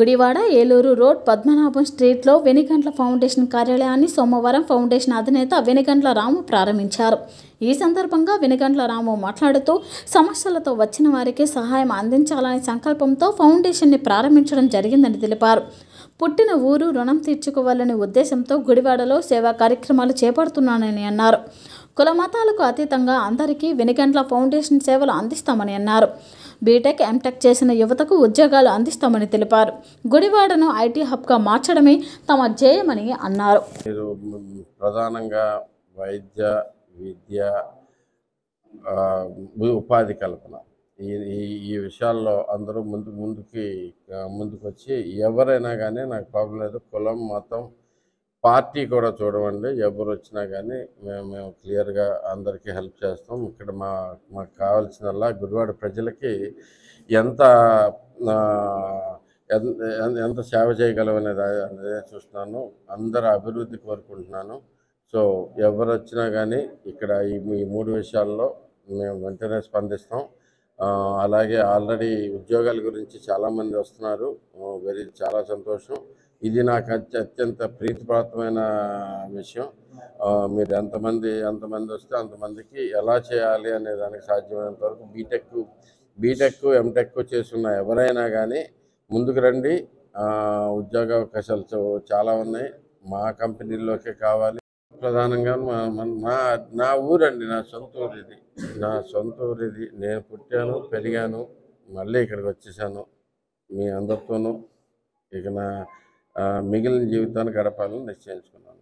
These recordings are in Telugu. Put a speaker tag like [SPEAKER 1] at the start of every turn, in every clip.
[SPEAKER 1] గుడివాడ ఏలూరు రోడ్ పద్మనాభం స్ట్రీట్లో వెనిగంట్ల ఫౌండేషన్ కార్యాలయాన్ని సోమవారం ఫౌండేషన్ అధినేత వెనిగంట్ల రాము ప్రారంభించారు ఈ సందర్భంగా వెనిగంట్ల రాము మాట్లాడుతూ సమస్యలతో వచ్చిన వారికి సహాయం అందించాలనే సంకల్పంతో ఫౌండేషన్ని ప్రారంభించడం జరిగిందని తెలిపారు పుట్టిన ఊరు రుణం తీర్చుకోవాలనే ఉద్దేశంతో గుడివాడలో సేవా కార్యక్రమాలు చేపడుతున్నానని అన్నారు కుల మతాలకు అతీతంగా అందరికీ వెనిగంట్ల ఫౌండేషన్ సేవలు అందిస్తామని అన్నారు బీటెక్ ఎంటెక్ చేసిన యువతకు ఉద్యోగాలు అందిస్తామని తెలిపారు గుడివాడను ఐటీ హబ్గా మార్చడమే తమ ధ్యేయమని అన్నారు
[SPEAKER 2] మీరు మ్, ప్రధానంగా వైద్య విద్య ఆ, ఉ- ఉపాధి కల్పన ఈ ఈ ఈ విషయాల్లో అందరూ ముందు ముందుకి ఆ, ముందుకు వచ్చి ఎవరైనా కానీ నాకు ప్రాబ్లం లేదు కులం మతం పార్టీ కూడా చూడమండి ఎవరు వచ్చినా కానీ మేము మేము క్లియర్గా అందరికీ హెల్ప్ చేస్తాం ఇక్కడ మా మాకు కావాల్సినల్లా గుడివాడ ప్రజలకి ఎంత ఆ, ఎన్- ఎన్- ఎంత సేవ చేయగలం అనేది అనేది చూస్తున్నాను అందరి అభివృద్ధి కోరుకుంటున్నాను సో ఎవరు వచ్చినా కానీ ఇక్కడ ఈ ఈ మూడు విషయాల్లో మేము వెంటనే స్పందిస్తాం ఆ, అలాగే ఆల్రెడీ ఉద్యోగాల గురించి చాలామంది వస్తున్నారు వెరీ చాలా సంతోషం ఇది నాకు అత్య- అత్యంత ప్రీతిపాత్రమైన విషయం ఆ, మీరు ఎంతమంది ఎంతమంది వస్తే అంతమందికి ఎలా చేయాలి అనే దానికి సాధ్యమైనంత వరకు బీటెక్ బీటెక్ ఎంటెక్ చేస్తున్న ఎవరైనా కానీ ముందుకు రండి ఆ, ఉద్యోగ అవకాశాలు చా- చాలా ఉన్నాయి మా కంపెనీలోకే కావాలి ప్రధానంగా మా- మన- నా నా ఊరండి నా సొంత ఊరు ఇది నా సొంత ఊరు ఇది నేను పుట్టాను పెరిగాను మళ్ళీ ఇక్కడికి వచ్చేసాను మీ అందరితోనూ ఇక నా ఆ, మిగిలిన జీవితాన్ని గడపాలని నిశ్చయించుకున్నాను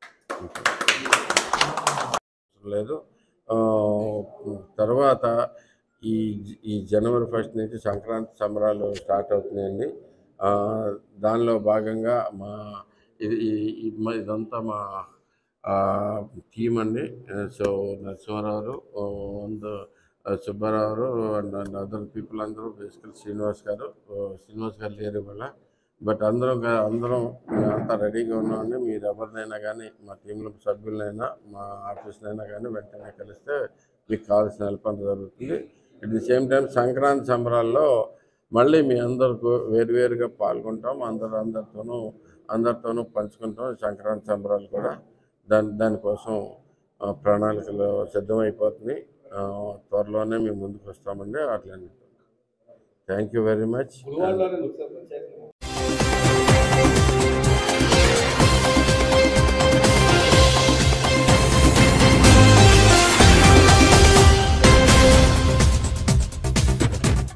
[SPEAKER 2] లేదు ఆ, తర్వాత ఈ ఈ జనవరి ఫస్ట్ నుంచి సంక్రాంతి సంబరాలు స్టార్ట్ అవుతున్నాయండి ఆ, దానిలో భాగంగా మా ఇది ఈ- ఈ- మ- ఇదంతా మా టీం అండి so Narasimharao and Subbarao and and other people అందరూ బేసికల్ శ్రీనివాస్ గారు ఆ, శ్రీనివాస్ గారు లేరు ఇవాళ బట్ అందరం గా- అందరం అంతా రెడీగా ఉన్నామండి మీరు ఎవరినైనా కానీ మా టీంలో సభ్యులనైనా మా ఆఫీస్నైనా కానీ వెంటనే కలిస్తే మీకు కావాల్సిన హెల్ప్ అంతా జరుగుతుంది at the same time Sankranti సంబరాల్లో మళ్ళీ మీ అందరికీ వేరువేరుగా పాల్గొంటాం అందరు అందరితోనూ అందరితోనూ పంచుకుంటాం సంక్రాంతి సంబరాలు కూడా దాని దానికోసం ఆ, ప్రణాళికలు సిద్ధమైపోతుంది ఆ, త్వరలోనే మేము ముందుకు వస్తామండి అట్లనే థ్యాంక్ యూ వెరీ మచ్